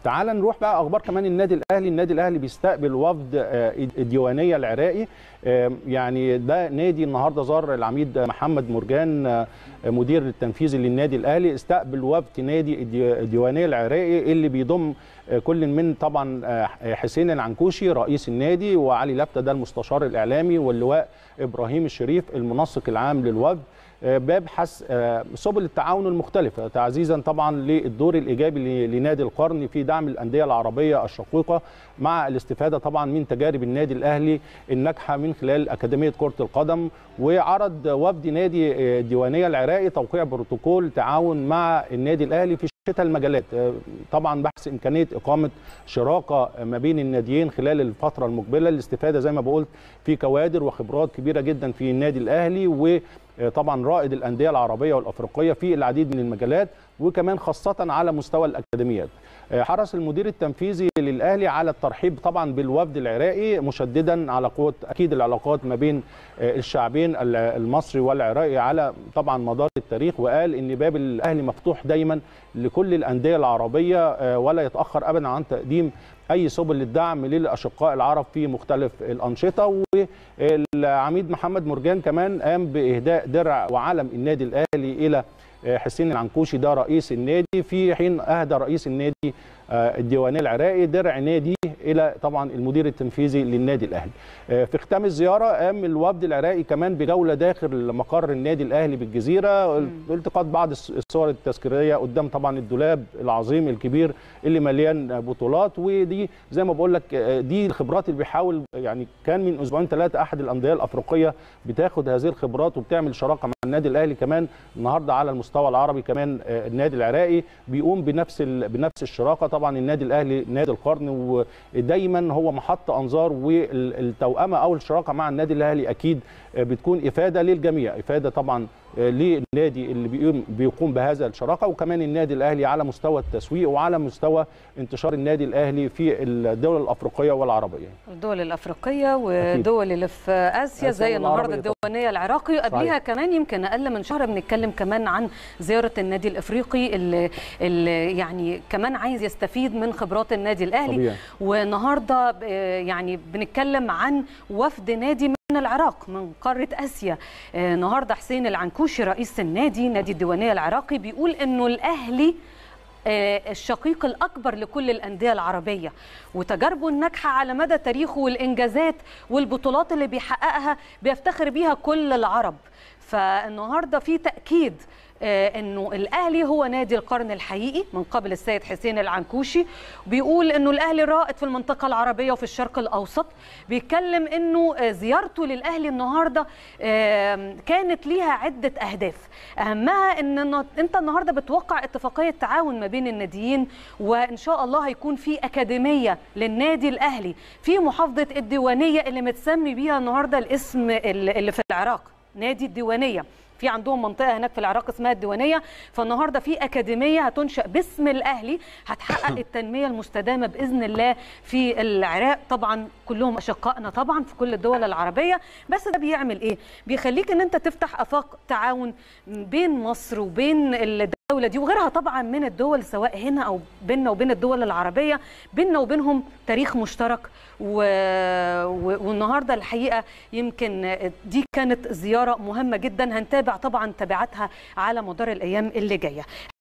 تعال نروح بقى اخبار كمان النادي الاهلي النادي الاهلي بيستقبل وفد الديوانيه العراقي يعني ده نادي النهارده زار العميد محمد مرجان مدير التنفيذي للنادي الاهلي استقبل وفد نادي الديوانيه العراقي اللي بيضم كل من طبعا حسين العنكوشي رئيس النادي وعلي لفته ده المستشار الاعلامي واللواء ابراهيم الشريف المنسق العام للوفد بيبحث سبل التعاون المختلفه تعزيزا طبعا للدور الايجابي لنادي القرن في دعم الانديه العربيه الشقيقه مع الاستفاده طبعا من تجارب النادي الاهلي الناجحه من خلال اكاديميه كره القدم وعرض وفد نادي الديوانيه العراقي توقيع بروتوكول تعاون مع النادي الاهلي في شتى المجالات طبعا بحث امكانيه اقامه شراكه ما بين الناديين خلال الفتره المقبله للاستفاده زي ما بقولت في كوادر وخبرات كبيره جدا في النادي الاهلي و طبعا رائد الانديه العربيه والافريقيه في العديد من المجالات وكمان خاصه على مستوى الاكاديميات. حرص المدير التنفيذي للاهلي على الترحيب طبعا بالوفد العراقي مشددا على قوه اكيد العلاقات ما بين الشعبين المصري والعراقي على طبعا مدار التاريخ وقال ان باب الاهلي مفتوح دايما لكل الانديه العربيه ولا يتاخر ابدا عن تقديم اي سبل للدعم للاشقاء العرب في مختلف الانشطه والعميد محمد مرجان كمان قام باهداء درع وعلم النادي الاهلي الى حسين العنكوشي ده رئيس النادي في حين اهدى رئيس النادي الديوانيه العراقي درع نادي الى طبعا المدير التنفيذي للنادي الاهلي. في ختام الزياره قام الوفد العراقي كمان بجوله داخل مقر النادي الاهلي بالجزيره التقاط بعض الصور التذكاريه قدام طبعا الدولاب العظيم الكبير اللي مليان بطولات ودي زي ما بقول لك دي الخبرات اللي بيحاول يعني كان من اسبوعين ثلاثه احد الانديه الافريقيه بتاخد هذه الخبرات وبتعمل شراكه مع النادي الاهلي كمان النهارده على المستوى العربي كمان النادي العراقي بيقوم بنفس بنفس الشراكه طبعا النادي الاهلي نادي القرن ودايما هو محط انظار والتوأمه او الشراكه مع النادي الاهلي اكيد بتكون افاده للجميع افاده طبعا للنادي اللي بيقوم بيقوم بهذا الشراكه وكمان النادي الاهلي على مستوى التسويق وعلى مستوى انتشار النادي الاهلي في الدول الافريقيه والعربيه. الدول الافريقيه والدول اللي في اسيا زي النهارده الديوانيه العراقي قبلها كمان يمكن اقل من شهر بنتكلم كمان عن زياره النادي الافريقي اللي, اللي يعني كمان عايز يستفيد من خبرات النادي الاهلي طبيعي. والنهارده يعني بنتكلم عن وفد نادي من العراق من قارة آسيا النهاردة حسين العنكوشي رئيس النادي نادي الديوانية العراقي بيقول أنه الأهلي الشقيق الأكبر لكل الأندية العربية وتجاربه الناجحة على مدى تاريخه والإنجازات والبطولات اللي بيحققها بيفتخر بيها كل العرب فالنهاردة في تأكيد انه الاهلي هو نادي القرن الحقيقي من قبل السيد حسين العنكوشي بيقول انه الاهلي رائد في المنطقه العربيه وفي الشرق الاوسط بيتكلم انه زيارته للاهلي النهارده كانت ليها عده اهداف اهمها ان انت النهارده بتوقع اتفاقيه تعاون ما بين الناديين وان شاء الله هيكون في اكاديميه للنادي الاهلي في محافظه الديوانيه اللي متسمي بيها النهارده الاسم اللي في العراق نادي الديوانيه في عندهم منطقه هناك في العراق اسمها الديوانيه فالنهارده في اكاديميه هتنشا باسم الاهلي هتحقق التنميه المستدامه باذن الله في العراق طبعا كلهم اشقائنا طبعا في كل الدول العربيه بس ده بيعمل ايه بيخليك ان انت تفتح افاق تعاون بين مصر وبين الدوله دي وغيرها طبعا من الدول سواء هنا او بيننا وبين الدول العربيه بيننا وبينهم تاريخ مشترك و... و... والنهارده الحقيقه يمكن دي كانت زياره مهمه جدا هنتابع طبعا تبعاتها على مدار الايام اللي جايه